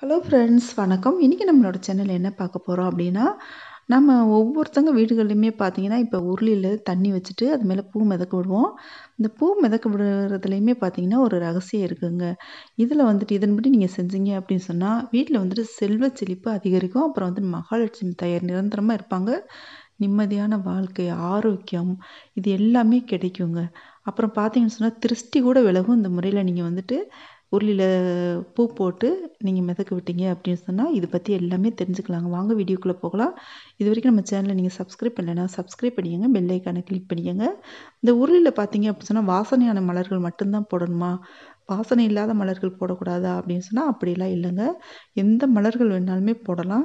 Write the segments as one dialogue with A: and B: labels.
A: Hello friends வணக்கம். இன்னைக்கு நம்மளோட சேனல்ல என்ன பார்க்க போறோம் அப்டின்னா, நம்ம ஒவ்வொருத்தங்க வீடுகள்லயுமே பார்த்தீங்கன்னா, இப்ப உருளியில தண்ணி வச்சுட்டு அது மேல பூ மிதக்க விடுவோம். இந்த பூ மிதக்க விடுறதுலயுமே பார்த்தீங்கன்னா, ஒரு ரகசியம் இருக்குங்க. இதுல வந்துட்டு இதன்படி நீங்க செஞ்சீங்க அப்டின்னு சொன்னா, வீட்ல வந்துட்டு செல்வ செழிப்பு அதிகரிக்கும். அப்புறம் வந்து மகாலட்சுமி தாயார் நிரந்தரமா இருப்பாங்க. நிம்மதியான வாழ்க்கை, ஆரோக்கியம் இது எல்லாமே கிடைக்குங்க. அப்புறம் பார்த்தீங்கன்னு சொன்னா, திருஷ்டி கூட விலகும். இந்த முறையில நீங்க வந்துட்டு உருளியில பூ போட்டு நீங்க மிதக்க விட்டீங்க அப்டின்னு சொன்னா, இத பத்தி எல்லாமே தெரிஞ்சுக்கலாங்க. வாங்க வீடியோக்குள்ள போகலாம். இதுவரைக்கும் நம்ம சேனல நீங்க சப்ஸ்கிரைப் பண்ணலன்னா, சப்ஸ்கிரைப் பண்ணிக்கங்க. பெல் ஐகான கிளிக் பண்ணிக்கங்க. இந்த உருளியில பார்த்தீங்க அப்டி சொன்னா, வாசனையான மலர்கள் மட்டும் தான் போடணுமா? வாசனை இல்லாத மலர்கள் போடக்கூடாதா? அப்டின்னு சொன்னா, அப்படிலாம் இல்லங்க. எந்த மலர்கள் வேணாலுமே போடலாம்.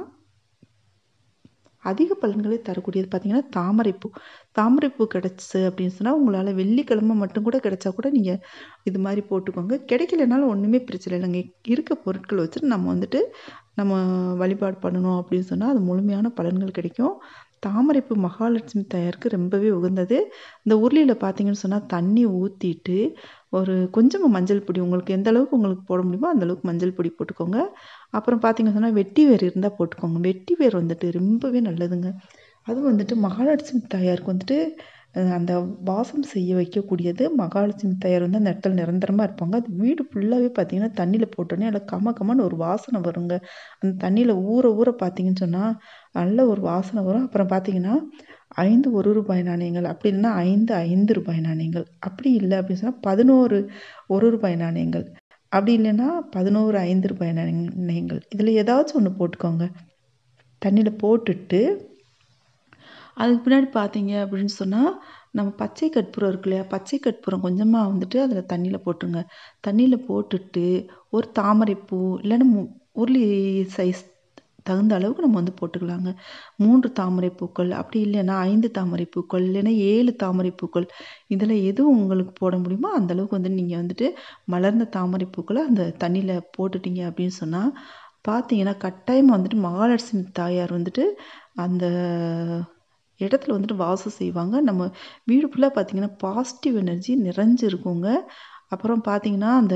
A: அதிக பலன்களை தரக்கூடியது பார்த்தீங்கன்னா, தாமரைப்பூ. தாமரைப்பூ கிடைச்சுச்சு அப்டின்னு சொன்னா, உங்களால வெள்ளிக்கிழமை மட்டும் கூட கிடைச்சா கூட நீங்க இது மாரி போட்டுக்கோங்க. கிடைக்கலனாலும் ஒண்ணுமே பிரச்சனை இல்லங்க. இருக்க பொருட்கள வச்சுட்டு நம்ம வந்துட்டு நம்ம வழிபாடு பண்ணணும் அப்டின்னு சொன்னா, அது முழுமையான பலன்கள் கிடைக்கும். தாமரைப்பூ மகாலட்சுமி தாயாருக்கு ரொம்பவே உகந்தது. இந்த உருளியில பார்த்தீங்கன்னு சொன்னா, தண்ணி ஊத்திட்டு, ஒரு கொஞ்சமா மஞ்சள் பொடி உங்களுக்கு எந்த அளவுக்கு உங்களுக்கு போட முடியுமோ, அந்த அளவுக்கு மஞ்சள் பொடி போட்டுக்கோங்க. அப்புறம் பார்த்தீங்கன்னு சொன்னா, வெட்டி வேர் இருந்தா போட்டுக்கோங்க. வெட்டி வேர் வந்துட்டு ரொம்பவே நல்லதுங்க. அதுவும் வந்துட்டு மகாலட்சுமி தாயாருக்கு வந்துட்டு அ அந்த வாசம் செய்ய வைக்கக்கூடியது. மகாலட்சுமி தாயார் வந்து அந்த இடத்துல நிரந்தரமா இருப்பாங்க. அது வீடு ஃபுல்லாவே பார்த்தீங்கன்னா, தண்ணீல போட்டோனே நல்லா கம கமன்னு ஒரு வாசனை வருங்க. அந்த தண்ணீல ஊற ஊற பார்த்தீங்கன்னு சொன்னா, நல்ல ஒரு வாசனை வரும். அப்புறம் பார்த்தீங்கன்னா, 5 ரூ. 1 நாணயங்கள், அப்டி இல்லன்னா 5 ரூ. 5 நாணயங்கள். அப்டி இல்ல அப்டின்னு சொன்னா, 11 ரூ. 1 நாணயங்கள். அப்டி இல்லன்னா 11 ரூ. 5 நாணயங்கள். இதுல ஏதாச்சும் ஒண்ணு போட்டுக்கோங்க. தண்ணீல போட்டுட்டு அதுக்கு பின்னாடி பார்த்தீங்க அப்டின்னு சொன்னா, நம்ம பச்சை கற்பூரம் இருக்கு இல்லையா? பச்சை கற்பூரம் கொஞ்சமா வந்துட்டு அதுல தண்ணீல போட்டுருங்க. தண்ணீல போட்டுட்டு, ஒரு தாமரைப்பூ இல்லன்னா மு உருளி சைஸ் தகுந்த அளவுக்கு நம்ம வந்து போட்டுக்கலாங்க. 3 தாமரை பூக்கள், அப்டி இல்லன்னா 5 தாமரை பூக்கள், இல்லன்னா 7 தாமரை பூக்கள். இதுல எது உங்களுக்கு போட முடியுமோ, அந்த அளவுக்கு வந்து நீங்க வந்துட்டு மலர்ந்த தாமரை பூக்கள அந்த தண்ணீல போட்டுட்டீங்க அப்டின்னு சொன்னா, பார்த்தீங்கன்னா, கட்டாயமா வந்துட்டு மகாலட்சுமி தாயார் வந்துட்டு அந்த இடத்துல வந்துட்டு வாசம் செய்வாங்க. நம்ம வீடு ஃபுல்லா பார்த்தீங்கன்னா, பாசிட்டிவ் எனர்ஜி நிறைஞ்சு இருக்குங்க. அப்புறம் பார்த்தீங்கன்னா, அந்த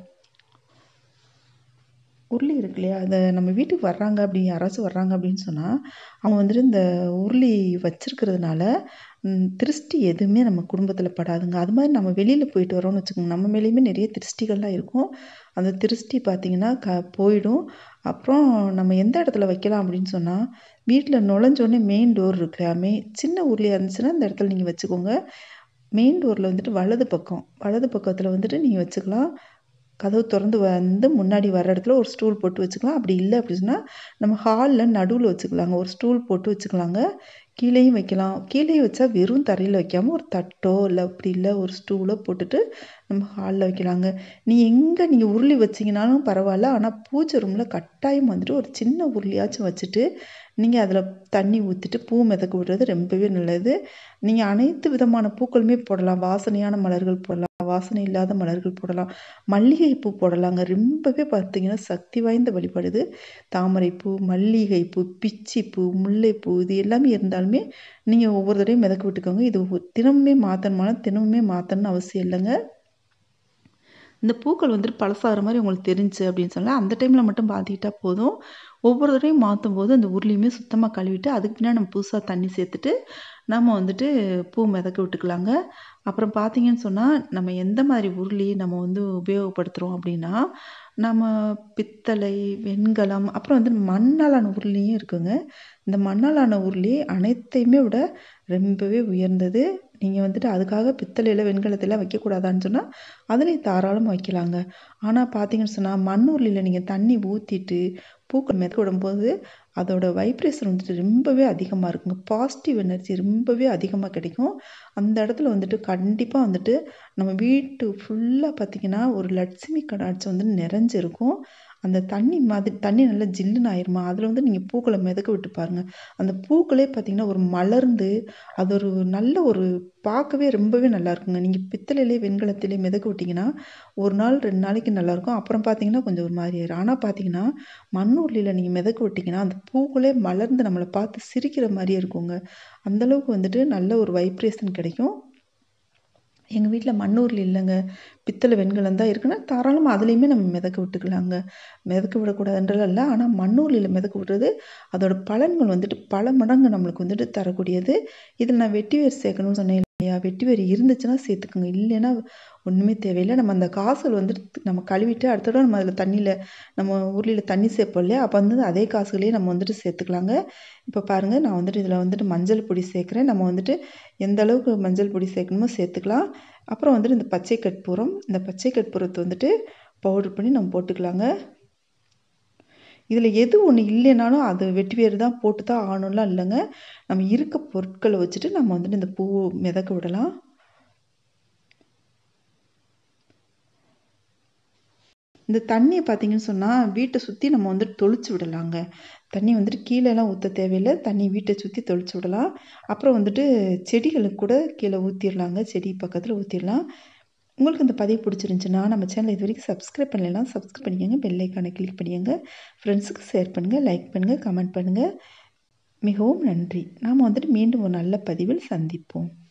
A: உருளி இருக்கு இல்லையா? அத நம்ம வீட்டுக்கு வர்றாங்க அப்டி யாராச்சும் வர்றாங்க அப்டின்னு சொன்னா, அவங்க வந்துட்டு இந்த உருளி வச்சிருக்கிறதுனால, ம் திருஷ்டி எதுவுமே நம்ம குடும்பத்துல படாதுங்க. அது மாரி நம்ம வெளியில போயிட்டு வரோம்னு வச்சுக்கோங்க, நம்ம மேலயுமே நெறைய திருஷ்டிகள்லாம் இருக்கும். அந்த திருஷ்டி பார்த்தீங்கன்னா, க போயிடும். அப்புறம் நம்ம எந்த இடத்துல வைக்கலாம் அப்டின்னு சொன்னா, வீட்ல நுழைஞ்சோனே மெயின் டோர் இருக்கு இல்லையா? மெ சின்ன உருளியா இருந்துச்சுன்னா, அந்த இடத்துல நீங்க வச்சுக்கோங்க. மெயின் டோர்ல வந்துட்டு வலது பக்கம், வலது பக்கத்துல வந்துட்டு நீங்க வச்சுக்கலாம். கதவு தொறந்து வந்து முன்னாடி வர இடத்துல ஒரு ஸ்டூல் போட்டு வச்சுக்கலாம். அப்டி இல்ல அப்டி சொன்னா, நம்ம ஹால்ல நடுவுல வச்சுக்கலாங்க. ஒரு ஸ்டூல் போட்டு வச்சுக்கலாங்க. கீழயும் வைக்கலாம். கீழயும் வச்சா வெறும் தரையில வைக்காம, ஒரு தட்டோ இல்ல அப்டி இல்ல ஒரு ஸ்டூலோ போட்டுட்டு நம்ம ஹால்ல வைக்கலாங்க. நீ எங்க நீங்க உருளி வச்சீங்கனாலும் பரவால்ல. ஆனா பூஜை ரூம்ல கட்டாயம் வந்துட்டு ஒரு சின்ன உருளியாச்சும் வச்சுட்டு, நீங்க அதுல தண்ணி ஊத்திட்டு பூ மிதக்க விடுறது ரொம்பவே நல்லது. நீங்க அனைத்து விதமான பூக்களுமே போடலாம். வாசனையான மலர்கள் போடலாம். வாசனை இல்லாத மலர்கள் போடலாம். மல்லிகை பூ போடலாங்க. ரொம்பவே பார்த்தீங்கன்னா, சக்தி வாய்ந்த வழிபாடு இது. தாமரைப்பூ, மல்லிகைப்பூ, பிச்சிப்பூ, முல்லைப்பூ இது எல்லாமே இருந்தாலுமே, நீங்க ஒவ்வொரு தடவையும் மிதக்க விட்டுக்கோங்க. இது ஒ தினமுமே மாத்தணுமானா, தினமுமே மாத்தணும்னு அவசியம் இல்லங்க. இந்த பூக்கள் வந்துட்டு பழசாகுற மாரி உங்களுக்கு தெரிஞ்சுச்சு அப்டின்னு சொன்னா, அந்த டைம்ல மட்டும் மாத்திக்கிட்டா போதும். ஒவ்வொரு தடவையும் மாத்தும்போது அந்த உருளியுமே சுத்தமா கழுவிட்டு, அதுக்கு பின்னாடி நம்ம புதுசா தண்ணி சேர்த்துட்டு, நம்ம வந்துட்டு பூ மிதக்க விட்டுக்கலாங்க. அப்புறம் பார்த்தீங்கன்னு சொன்னா, நம்ம எந்த மாரி உருளி நம்ம வந்து உபயோகப்படுத்துறோம் அப்டின்னா, நம்ம பித்தளை, வெண்கலம், அப்புறம் வந்து மண்ணாலான உருளியும் இருக்குங்க. இந்த மண்ணாலான உருளி அனைத்தையுமே விட ரொம்பவே உயர்ந்தது. நீங்க வந்துட்டு அதுக்காக பித்தளையில, வெண்கலத்துல வைக்கக்கூடாதான்னு சொன்னா, அதுலயும் தாராளமா வைக்கலாங்க. ஆனா பார்த்தீங்கன்னு சொன்னா, மண் உருளியில நீங்க தண்ணி ஊத்திட்டு, பூக்கள் மிதக்க விடும்போது, அதோட வைப்ரேஷன் வந்துட்டு ரொம்பவே அதிகமா இருக்குங்க. பாசிட்டிவ் எனர்ஜி ரொம்பவே அதிகமா கிடைக்கும். அந்த இடத்துல வந்துட்டு கண்டிப்பா வந்துட்டு நம்ம வீட்டு ஃபுல்லா பார்த்தீங்கன்னா, ஒரு லட்சுமி கடாட்சம் வந்து நிறைஞ்சு இருக்கும். அந்த தண்ணி மாதிரி தண்ணி நல்லா ஜில்லுன்னு ஆயிருமா, அதுல வந்து நீங்க பூக்கள மிதக்க விட்டு பாருங்க. அந்த பூக்களே பார்த்தீங்கன்னா, ஒரு மலர்ந்து, அது ஒரு நல்ல ஒரு பார்க்கவே ரொம்பவே நல்லாருக்குங்க. நீங்க பித்தளையிலே, வெண்கலத்திலே மிதக்க விட்டீங்கன்னா, 1 நாள், 2 நாளைக்கு நல்லாருக்கும். அப்புறம் பார்த்தீங்கன்னா, கொஞ்சம் ஒரு மாரி ஆயிரும். ஆனா பார்த்தீங்கன்னா, மண் உருளியில நீங்க மிதக்க விட்டீங்கன்னா, அந்த பூக்களே மலர்ந்து நம்மள பார்த்து சிரிக்கிற மாரியே இருக்குங்க. அந்த அளவுக்கு வந்துட்டு நல்ல ஒரு வைப்ரேஷன் கிடைக்கும். எங்கள் வீட்டில் மண்ணூரில் இல்லைங்க பித்தளை வெண்கலம் தான் இருக்குன்னா தாராளமாக அதுலேயுமே நம்ம மிதக்க விட்டுக்கலாங்க மிதக்க விடக்கூடாதுன்றலாம் இல்லை ஆனால் மண்ணூரில் மிதக்க விடுறது அதோட பலன்கள் வந்துட்டு பல மடங்கு நம்மளுக்கு வந்துட்டு தரக்கூடியது இதில் நான் வெட்டி வேர் சேர்க்கணும்னு சொன்னேன் இல்லையா வெட்டி வேர் இருந்துச்சுன்னா சேர்த்துக்கோங்க இல்லைன்னா ஒன்றுமே தேவையில்லை நம்ம அந்த காசுகள் வந்துட்டு நம்ம கழுவிட்டு அடுத்த தடவை நம்ம அதில் தண்ணியில் நம்ம உருளியில் தண்ணி சேர்ப்போம் இல்லையா அப்போ வந்து அதே காசுகளையே நம்ம வந்துட்டு சேர்த்துக்கலாங்க இப்போ பாருங்கள் நான் வந்துட்டு இதில் வந்துட்டு மஞ்சள் பொடி சேர்க்குறேன் நம்ம வந்துட்டு எந்த அளவுக்கு மஞ்சள் பொடி சேர்க்கணுமோ சேர்த்துக்கலாம் அப்புறம் வந்துட்டு இந்த பச்சை கற்பூரம் இந்த பச்சை கற்பூரத்தை வந்துட்டு பவுடர் பண்ணி நம்ம போட்டுக்கலாங்க இதில் எது ஒன்று இல்லைனாலும் அது வெட்டி வேறு தான் போட்டு தான் ஆகணும்லாம் இல்லைங்க நம்ம இருக்க பொருட்களை வச்சுட்டு நம்ம வந்துட்டு இந்த பூ மிதக்க விடலாம் இந்த தண்ணியை பார்த்தீங்கன்னு சொன்னால் வீட்டை சுற்றி நம்ம வந்துட்டு தொளிச்சு விடலாங்க தண்ணி வந்துட்டு கீழேலாம் ஊற்ற தேவையில்லை தண்ணி வீட்டை சுற்றி தொளிச்சு விடலாம் அப்புறம் வந்துட்டு செடிகளுக்கு கூட கீழே ஊற்றிடலாங்க செடி பக்கத்தில் ஊற்றிடலாம் உங்களுக்கு இந்த பதிவு பிடிச்சிருந்துச்சுன்னா நம்ம சேனல் இது வரைக்கும் சப்ஸ்கிரைப் பண்ணலாம் சப்ஸ்கிரைப் பண்ணிக்கோங்க பெல் ஐக்கானை கிளிக் பண்ணிக்கோங்க ஃப்ரெண்ட்ஸுக்கு ஷேர் பண்ணுங்கள் லைக் பண்ணுங்கள் கமெண்ட் பண்ணுங்கள் மிகவும் நன்றி நாம் வந்துட்டு மீண்டும் ஒரு நல்ல பதிவில் சந்திப்போம்